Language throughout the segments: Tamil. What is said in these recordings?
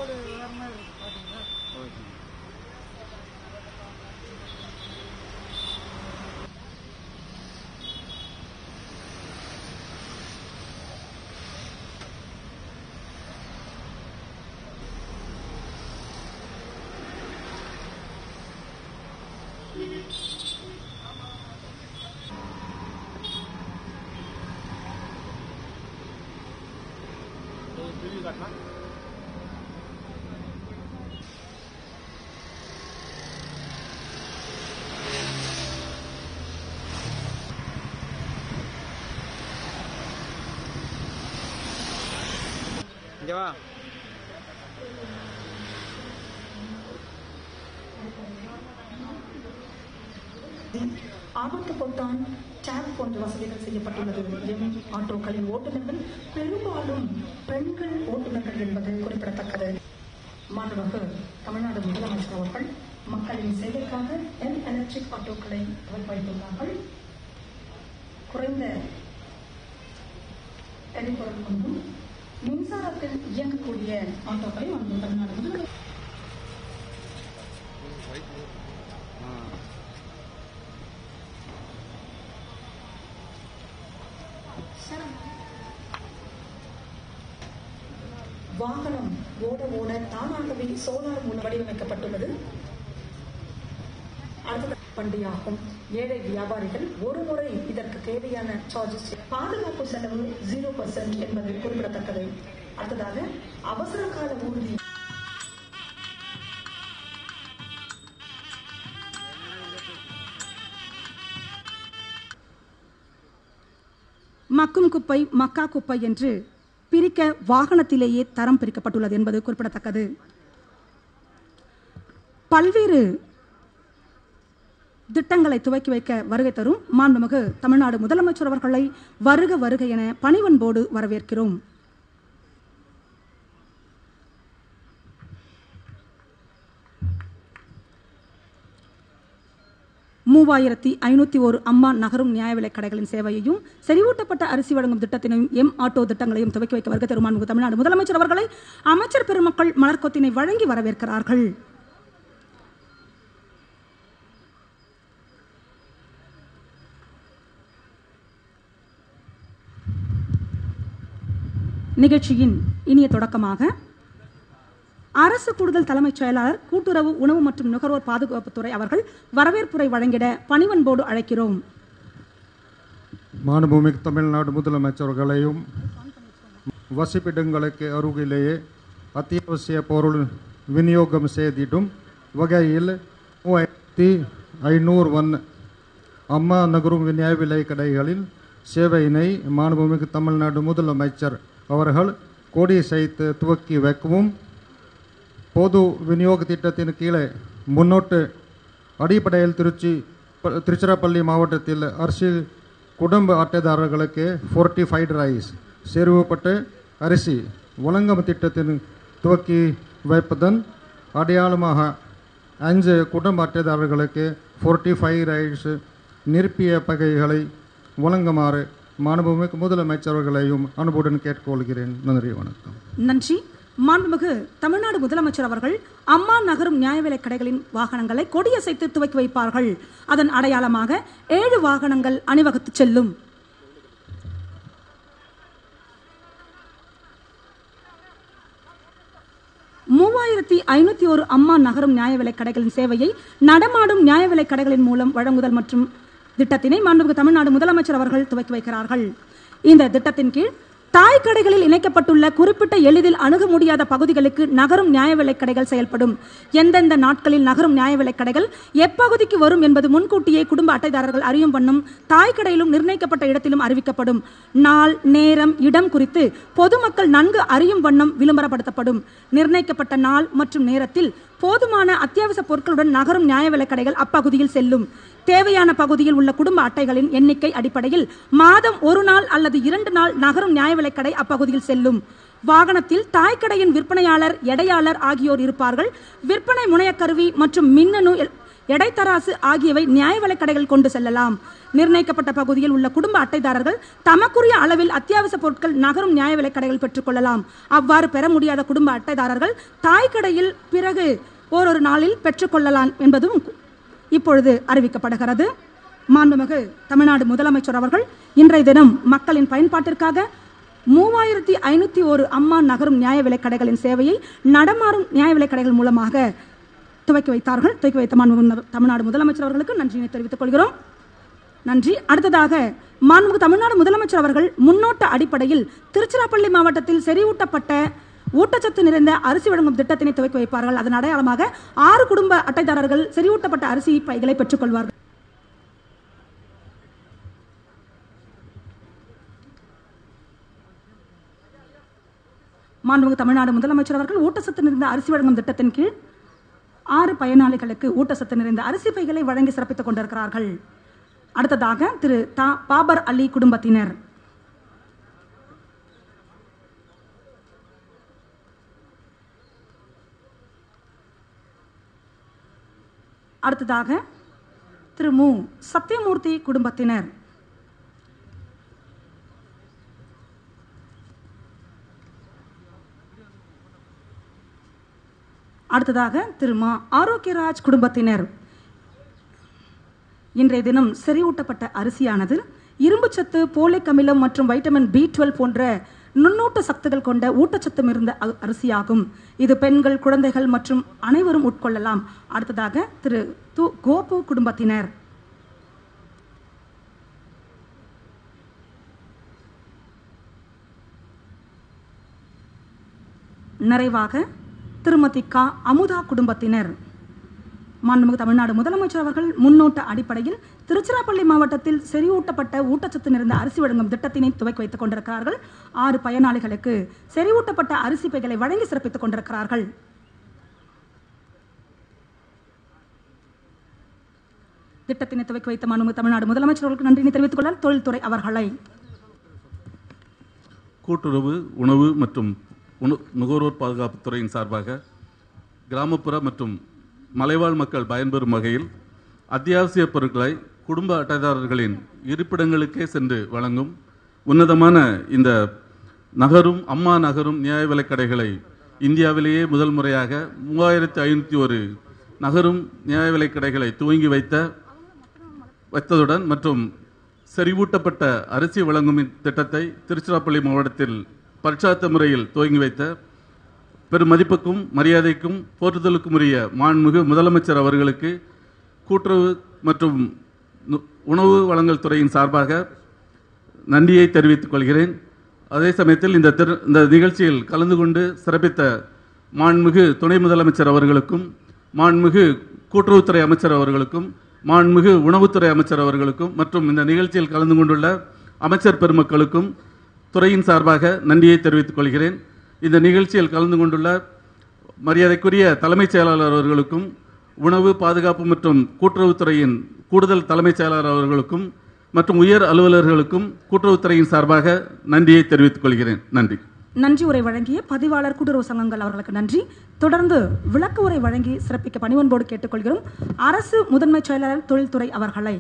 ரோடு வேறு மாதிரி இருக்கு பார்த்தீங்களா ஓகே இங்கே வா ஆபத்து பொத்தான் டேப் போன்ற வசதிகள் செய்யப்பட்டுள்ளது எம் ஆட்டோக்களின் ஓட்டுநர்கள் பெரும்பாலும் பெண்கள் ஓட்டுநர்கள் என்பது குறிப்பிடத்தக்கது மாண்புமிகு தமிழ்நாடு முதலமைச்சர் அவர்கள் மக்களின் சேவைக்காக எம் எலக்ட்ரிக் ஆட்டோக்களை வைத்துள்ளார்கள் குறைந்த எரிபொருள் கொண்டும் மின்சாரத்தில் இயங்கக்கூடிய ஆட்டோக்களை மாண்பு தமிழ்நாடு முதலமைச்சர் ஆ வாகனம் ஓட ஓட தானாகவே சோலார் மூலம் வடிவமைக்கப்பட்டுள்ளது அடுத்தது வண்டியாகும் ஏழை வியாபாரிகள் ஒரு முறை இதற்கு தேவையான சார்ஜஸ் பாதுகாப்பு செலவு ஜீரோ பர்சன்ட் என்பது குறிப்பிடத்தக்கது அடுத்ததாக அவசர கால ஊர்தி மக்கும் குப்பை மக்கா குப்பை என்று பிரிக்க வாகனத்திலேயே தரம் பிரிக்கப்பட்டுள்ளது என்பது குறிப்பிடத்தக்கது பல்வேறு திட்டங்களை துவக்கி வைக்க வருகை தரும் மாண்புமிகு தமிழ்நாடு முதலமைச்சர் அவர்களை வருக வருக என பணிவன்போடு வரவேற்கிறோம் மூவாயிரத்தி ஐநூத்தி ஒரு அம்மா நகரும் நியாய விலைக் கடைகளின் சேவையையும் செறிவூட்டப்பட்ட அரிசி வழங்கும் திட்டத்தினையும் எம் ஆட்டோ திட்டங்களையும் துவக்கி வைக்க வருகை தரும் மாண்புமிகு தமிழ்நாடு முதலமைச்சர் அவர்களை அமைச்சர் பெருமக்கள் மலர்கொத்தினை வழங்கி வரவேற்கிறார்கள் நிகழ்ச்சியின் இனிய தொடக்கமாக அரசு கூடுதல் தலைமைச் செயலாளர் கூட்டுறவு உணவு மற்றும் நுகர்வோர் பாதுகாப்புத்துறை அவர்கள் வரவேற்புரை வழங்கிட பணிவன்போடு அழைக்கிறோம் மாண்புமிகு தமிழ்நாடு முதலமைச்சர்களையும் வசிப்பிடங்களுக்கு அருகிலேயே அத்தியாவசிய பொருள் விநியோகம் செய்திடும் வகையில் மூவாயிரத்தி ஐநூறு ஒன் அம்மா நகரும் நியாய விலை கடைகளில் சேவையினை மாண்புமிகு தமிழ்நாடு முதலமைச்சர் அவர்கள் கொடி செய்து துவக்கி வைக்கவும் பொது விநியோக திட்டத்தின் கீழே முன்னோட்டு அடிப்படையில் திருச்சி ப- திருச்சிராப்பள்ளி மாவட்டத்தில் அரிசி குடும்ப அட்டைதாரர்களுக்கு ஃபோர்ட்டிஃபைடு ரைஸ் செறிவுப்பட்ட அரிசி வழங்கும் திட்டத்தின் துவக்கி வைப்பதன் அடையாளமாக அஞ்சு குடும்ப அட்டைதாரர்களுக்கு ஃபோர்ட்டி ஃபைவ் ரைஸ் நிரப்பிய பகைகளை வழங்குமாறு மாண்புமிகு முதலமைச்சர்களையும் அன்புடன் கேட்டுக்கொள்கிறேன் நன்றி வணக்கம் நன்றி மாண்புமிகு தமிழ்நாடு முதலமைச்சர் அவர்கள் அம்மா நகரும் நியாய விலைக் கடைகளின் வாகனங்களை கொடியசைத்து துவக்கி வைப்பார்கள் அதன் அடையாளமாக ஏழு வாகனங்கள் அணிவகுத்து செல்லும் மூவாயிரத்தி ஐநூத்தி ஒரு அம்மா நகரும் நியாய விலைக் கடைகளின் சேவையை நடமாடும் நியாய விலைக் கடைகளின் மூலம் வழங்குதல் மற்றும் திட்டத்தினை மாண்புமிகு தமிழ்நாடு முதலமைச்சர் அவர்கள் துவக்கி வைக்கிறார்கள் இந்த திட்டத்தின் கீழ் தாய் கடைகளில் இணைக்கப்பட்டுள்ள குறிப்பிட்ட எளிதில் அணுக முடியாத பகுதிகளுக்கு நகரும் நியாய விலைக் கடைகள் செயல்படும் எந்தெந்த நாட்களில் நகரும் நியாய விலைக் கடைகள் எப்பகுதிக்கு வரும் என்பது முன்கூட்டியே குடும்ப அட்டைதாரர்கள் அறியும் வண்ணம் தாய் கடையிலும் நிர்ணயிக்கப்பட்ட இடத்திலும் அறிவிக்கப்படும் நாள் நேரம் இடம் குறித்து பொதுமக்கள் நன்கு அறியும் வண்ணம் விளம்பரப்படுத்தப்படும் நிர்ணயிக்கப்பட்ட நாள் மற்றும் நேரத்தில் போதுமான அத்தியாவசிய பொருட்களுடன் நகரும் நியாய விலைக் கடைகள் அப்பகுதியில் செல்லும் தேவையான பகுதியில் உள்ள குடும்ப அட்டைகளின் எண்ணிக்கை அடிப்படையில் மாதம் ஒரு நாள் அல்லது இரண்டு நாள் நகரும் நியாய விலைக் கடை அப்பகுதியில் செல்லும் வாகனத்தில் தாய்க்கடையின் விற்பனையாளர் எடையாளர் ஆகியோர் இருப்பார்கள் விற்பனை முனையக்கருவி மற்றும் மின்னணு எல்- எடைத்தராசு ஆகியவை நியாய விலைக் கடைகள் கொண்டு செல்லலாம் நிர்ணயிக்கப்பட்ட பகுதியில் உள்ள குடும்ப அட்டைதாரர்கள் தமக்குரிய அளவில் அத்தியாவசிய பொருட்கள் நகரும் நியாய விலைக் கடைகள் பெற்றுக்கொள்ளலாம் அவ்வாறு பெற முடியாத குடும்ப அட்டைதாரர்கள் தாய் கடையில் பிறகு ஓரொரு நாளில் பெற்றுக்கொள்ளலாம் என்பதும் இப்பொழுது அறிவிக்கப்படுகிறது மாண்புமிகு தமிழ்நாடு முதலமைச்சர் அவர்கள் இன்றைய தினம் மக்களின் பயன்பாட்டிற்காக மூவாயிரத்தி ஐநூத்தி ஒரு அம்மா நகரும் நியாய விலைக் கடைகளின் சேவையை நடமாறும் நியாய விலைக் கடைகள் மூலமாக துவக்கி வைத்தார்கள் துவக்கி வைத்த மாண்புமிகு தமிழ்நாடு முதலமைச்சர் அவர்களுக்கு நன்றியினை தெரிவித்துக் கொள்கிறோம் நன்றி அடுத்ததாக மாண்புமிகு தமிழ்நாடு முதலமைச்சர் அவர்கள் முன்னோட்ட அடிப்படையில் திருச்சிராப்பள்ளி மாவட்டத்தில் செறிவூட்டப்பட்ட ஊட்டச்சத்து நிறைந்த அரிசி வழங்கும் திட்டத்தினை துவக்கி வைப்பார்கள் அதன் அடையாளமாக ஆறு குடும்ப அட்டைதாரர்கள் செறிவூட்டப்பட்ட அரிசி பைகளை பெற்றுக்கொள்வார்கள் மாண்புமிகு தமிழ்நாடு முதலமைச்சர் அவர்கள் ஊட்டச்சத்து நிறைந்த அரிசி வழங்கும் திட்டத்தின் கீழ் ஆறு பயனாளிகளுக்கு ஊட்டச்சத்து நிறைந்த அரிசி பைகளை வழங்கி சிறப்பித்துக் கொண்டிருக்கிறார்கள் அடுத்ததாக திரு தா பாபர் அலி குடும்பத்தினர் அடுத்ததாக திரு மு சத்யமூர்த்தி குடும்பத்தினர் அடுத்ததாக திரு மா ஆரோக்கியராஜ் குடும்பத்தினர் இன்றைய தினம் செறிவூட்டப்பட்ட அரிசியானது இரும்புச்சத்து போலிக் அமிலம் மற்றும் வைட்டமின் பி டுவெல் போன்ற நுண்ணூட்ட சத்துகள் கொண்ட ஊட்டச்சத்து மிகுந்த அ- அரிசியாகும் இது பெண்கள் குழந்தைகள் மற்றும் அனைவரும் உட்கொள்ளலாம் அடுத்ததாக திரு து கோபு குடும்பத்தினர் நிறைவாக திருமதி கா அமுதா குடும்பத்தினர் மாண்புமிகு தமிழ்நாடு முதலமைச்சர் அவர்கள் முன்னோட்ட அடிப்படையில் திருச்சிராப்பள்ளி மாவட்டத்தில் செறிவூட்டப்பட்ட ஊட்டச்சத்து நிறைந்த அரிசி வழங்கும் திட்டத்தினை துவக்கி வைத்துக் கொண்டிருக்கிறார்கள் ஆறு பயனாளிகளுக்கு செறிவூட்டப்பட்ட அரிசி பைகளை வழங்கி சிறப்பித்துக் கொண்டிருக்கிறார்கள் திட்டத்தினை துவக்கி வைத்த மாண்புமிகு தமிழ்நாடு முதலமைச்சர் அவர்களுக்கு நன்றினை தெரிவித்துக் கொள்ள தொழில்துறை அவர்களை கூட்டுறவு உணவு மற்றும் உணு நுகர்வோர் பாதுகாப்புத் துறையின் சார்பாக கிராமப்புற மற்றும் மலைவாழ் மக்கள் பயன்பெறும் வகையில் அத்தியாவசிய பொருட்களை குடும்ப அட்டைதாரர்களின் இருப்பிடங்களுக்கே சென்று வழங்கும் உன்னதமான இந்த நகரும் அம்மா நகரும் நியாய விலைக் கடைகளை இந்தியாவிலேயே முதல் முறையாக மூவாயிரத்தி ஐநூற்றி ஒரு நகரும் நியாய விலைக் கடைகளை துவங்கி வைத்த வைத்ததுடன் மற்றும் செறிவூட்டப்பட்ட அரிசி வழங்கும் திட்டத்தை திருச்சிராப்பள்ளி மாவட்டத்தில் பரிட்சார்த்த முறையில் துவங்கி வைத்த பெரும் மதிப்புக்கும் மரியாதைக்கும் போற்றுதலுக்கும் உரிய மாண்புமிகு முதலமைச்சர் அவர்களுக்கு கூட்டுறவு மற்றும் நு- உணவு வழங்கல் துறையின் சார்பாக நன்றியை தெரிவித்துக் கொள்கிறேன் அதே சமயத்தில் இந்த திரு இந்த நிகழ்ச்சியில் கலந்து கொண்டு சிறப்பித்த மாண்புமிகு துணை முதலமைச்சர் அவர்களுக்கும் மாண்புமிகு கூட்டுறவுத்துறை அமைச்சர் அவர்களுக்கும் மாண்புமிகு உணவுத்துறை அமைச்சர் அவர்களுக்கும் மற்றும் இந்த நிகழ்ச்சியில் கலந்து கொண்டுள்ள அமைச்சர் பெருமக்களுக்கும் துறையின் சார்பாக நன்றியை தெரிவித்துக் கொள்கிறேன் இந்த நிகழ்ச்சியில் கலந்து கொண்டுள்ள மரியாதைக்குரிய தலைமைச் செயலாளர் அவர்களுக்கும் உணவு பாதுகாப்பு மற்றும் கூட்டுறவுத்துறையின் கூடுதல் தலைமைச் செயலாளர் அவர்களுக்கும் மற்றும் உயர் அலுவலர்களுக்கும் கூட்டுறவுத்துறையின் சார்பாக நன்றியை தெரிவித்துக் கொள்கிறேன் நன்றி நன்றி உரை வழங்கிய பதிவாளர் கூட்டுறவு சங்கங்கள் அவர்களுக்கு நன்றி தொடர்ந்து விளக்க உரை வழங்கி சிறப்பிக்க பணிவன்போடு கேட்டுக்கொள்கிறோம் அரசு முதன்மைச் செயலாளர் தொழில்துறை அவர்களை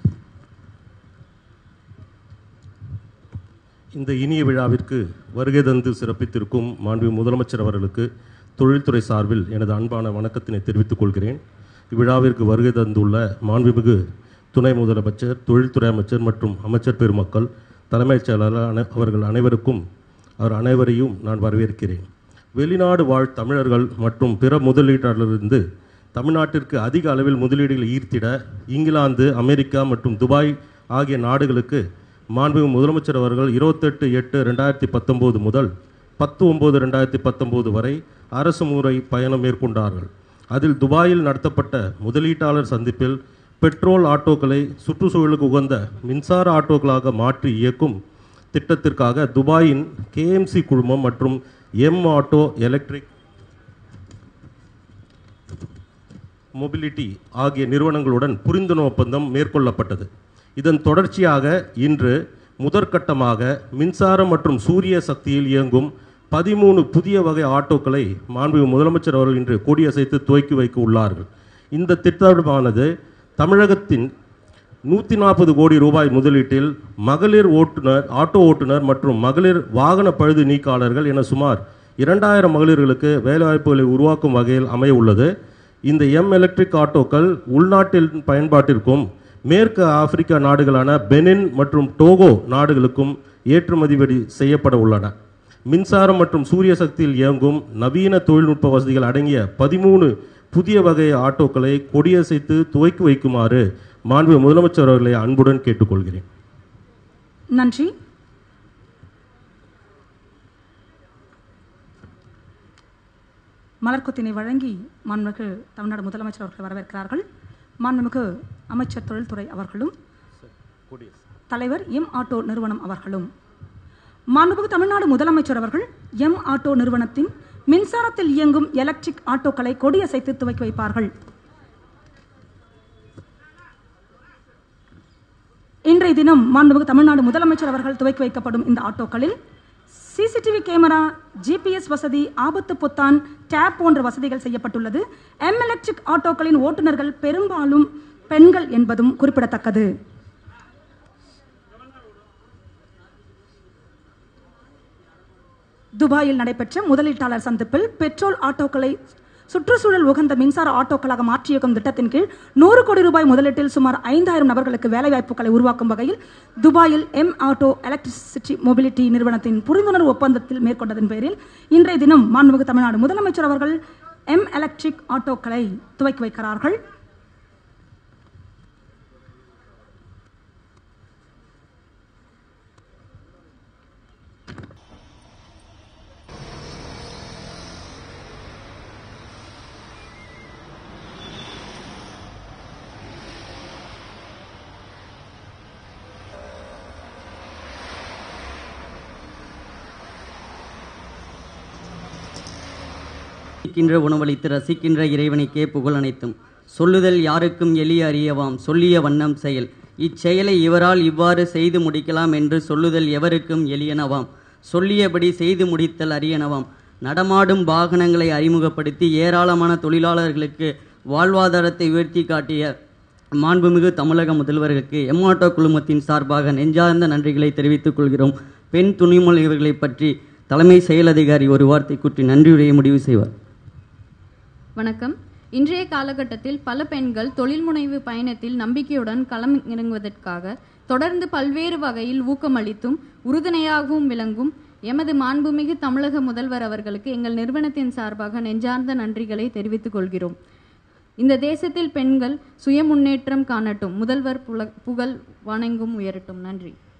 இந்த இனிய விழாவிற்கு வருகை தந்து சிறப்பித்திருக்கும் மாண்புமிகு முதலமைச்சர் அவர்களுக்கு தொழில்துறை சார்பில் எனது அன்பான வணக்கத்தினை தெரிவித்துக் கொள்கிறேன் இவ்விழாவிற்கு வருகை தந்துள்ள மாண்புமிகு துணை முதலமைச்சர் தொழில்துறை அமைச்சர் மற்றும் அமைச்சர் பெருமக்கள் தலைமைச் செயலாளர் அனை- அவர்கள் அனைவருக்கும் அவர் அனைவரையும் நான் வரவேற்கிறேன் வெளிநாடு வாழ் தமிழர்கள் மற்றும் பிற முதலீட்டாளரிலிருந்து தமிழ்நாட்டிற்கு அதிக அளவில் முதலீடுகளை ஈர்த்திட இங்கிலாந்து அமெரிக்கா மற்றும் துபாய் ஆகிய நாடுகளுக்கு மாண்புமிகு முதலமைச்சர் அவர்கள் இருபத்தெட்டு எட்டு ரெண்டாயிரத்தி பத்தொம்போது முதல் பத்து ஒம்பது ரெண்டாயிரத்தி பத்தொம்போது வரை அரசு முறை பயணம் மேற்கொண்டார்கள் அதில் துபாயில் நடத்தப்பட்ட முதலீட்டாளர் சந்திப்பில் பெட்ரோல் ஆட்டோக்களை சுற்றுச்சூழலுக்கு உகந்த மின்சார ஆட்டோக்களாக மாற்றி இயக்கும் திட்டத்திற்காக துபாயின் கேஎம்சி குழுமம் மற்றும் எம் ஆட்டோ எலக்ட்ரிக் மொபிலிட்டி ஆகிய நிறுவனங்களுடன் புரிந்துணர்வு ஒப்பந்தம் மேற்கொள்ளப்பட்டது இதன் தொடர்ச்சியாக இன்று முதற்கட்டமாக மின்சாரம் மற்றும் சூரிய சக்தியில் இயங்கும் பதிமூணு புதிய வகை ஆட்டோக்களை மாண்புமிகு முதலமைச்சர் அவர்கள் இன்று கொடியசைத்து துவக்கி வைக்க உள்ளார்கள் இந்த திட்டமானது தமிழகத்தின் நூற்றி நாற்பது கோடி ரூபாய் முதலீட்டில் மகளிர் ஓட்டுநர் ஆட்டோ ஓட்டுநர் மற்றும் மகளிர் வாகன பழுது நீக்காளர்கள் என சுமார் இரண்டாயிரம் மகளிர்களுக்கு வேலைவாய்ப்புகளை உருவாக்கும் வகையில் அமைய உள்ளது இந்த எம் எலக்ட்ரிக் ஆட்டோக்கள் உள்நாட்டில் பயன்பாட்டிற்கும் மேற்கு ஆப்பிரிக்கா நாடுகளான பெனின் மற்றும் டோகோ நாடுகளுக்கும் ஏற்றுமதி வெடி- செய்யப்பட உள்ளன மின்சாரம் மற்றும் சூரிய சக்தியில் இயங்கும் நவீன தொழில்நுட்ப வசதிகள் அடங்கிய பதிமூணு புதிய வகை ஆட்டோக்களை கொடியசைத்து துவக்கி வைக்குமாறு மாண்பு முதலமைச்சர் அவர்களை அன்புடன் கேட்டுக்கொள்கிறேன் நன்றி மலர்கொத்தினை வழங்கி மாண்புமிகு தமிழ்நாடு முதலமைச்சர் அவர்கள் வரவேற்கிறார்கள் மாண்புமிகு அமைச்சர் தொழில்துறை அவர்களும் தலைவர் எம் ஆட்டோ நிறுவனம் அவர்களும் மாண்புமிகு தமிழ்நாடு முதலமைச்சர் அவர்கள் எம் ஆட்டோ நிறுவனத்தின் மின்சாரத்தில் இயங்கும் எலக்ட்ரிக் ஆட்டோக்களை கொடியசைத்து துவக்கி வைப்பார்கள் இன்றைய தினம் மாண்புமிகு தமிழ்நாடு முதலமைச்சர் அவர்கள் துவக்கி வைக்கப்படும் இந்த ஆட்டோக்களில் சிசிடிவி கேமரா ஜிபிஎஸ் வசதி ஆபத்து பொத்தான் டேப் போன்ற வசதிகள் செய்யப்பட்டுள்ளது எம் எலக்ட்ரிக் ஆட்டோக்களின் ஓட்டுநர்கள் பெரும்பாலும் பெண்கள் என்பதும் குறிப்பிடத்தக்கது துபாயில் நடைபெற்ற முதலீட்டாளர் சந்திப்பில் பெட்ரோல் ஆட்டோக்களை சுற்றுச்சூழல் உகந்த மின்சார ஆட்டோக்களாக மாற்றியக்கும் திட்டத்தின் கீழ் நூறு கோடி ரூபாய் முதலீட்டில் சுமார் ஐந்தாயிரம் நபர்களுக்கு வேலைவாய்ப்புகளை உருவாக்கும் வகையில் துபாயில் எம் ஆட்டோ எலக்ட்ரிசிட்டி மொபிலிட்டி நிறுவனத்தின் புரிந்துணர்வு ஒப்பந்தத்தில் மேற்கொண்டதன் பேரில் இன்றைய தினம் மாண்புமிகு தமிழ்நாடு முதலமைச்சர் அவர்கள் எம் எலக்ட்ரிக் ஆட்டோக்களை துவக்கி வைக்கிறார்கள் ரசிக்கின்ற உணவளித்து ரசிக்கின்ற இறைவனுக்கே புகழ் அனைத்தும் சொல்லுதல் யாருக்கும் எளிய அறியவாம் சொல்லிய வண்ணம் செயல் இச்செயலை இவரால் இவ்வாறு செய்து முடிக்கலாம் என்று சொல்லுதல் எவருக்கும் எளியனவாம் சொல்லியபடி செய்து முடித்தல் அரியனவாம் நடமாடும் வாகனங்களை அறிமுகப்படுத்தி ஏராளமான தொழிலாளர்களுக்கு வாழ்வாதாரத்தை உயர்த்தி காட்டிய மாண்புமிகு தமிழக முதல்வருக்கு எம்ஆட்டோ குழுமத்தின் சார்பாக நெஞ்சார்ந்த நன்றிகளை தெரிவித்துக் கொள்கிறோம் பெண் துணிமொழிகளை பற்றி தலைமை செயல் அதிகாரி ஒரு வார்த்தை கூற்றி நன்றியுடைய முடிவு செய்வார் வணக்கம் இன்றைய காலகட்டத்தில் பல பெண்கள் தொழில் முனைவு பயணத்தில் நம்பிக்கையுடன் களம் இறங்குவதற்காக தொடர்ந்து பல்வேறு வகையில் ஊக்கமளித்தும் உறுதுணையாகவும் விளங்கும் எமது மாண்புமிகு தமிழக முதல்வர் அவர்களுக்கு எங்கள் நிறுவனத்தின் சார்பாக நெஞ்சார்ந்த நன்றிகளை தெரிவித்துக் கொள்கிறோம் இந்த தேசத்தில் பெண்கள் சுய முன்னேற்றம் காணட்டும் முதல்வர் புல- புகழ் வணங்கும் உயரட்டும் நன்றி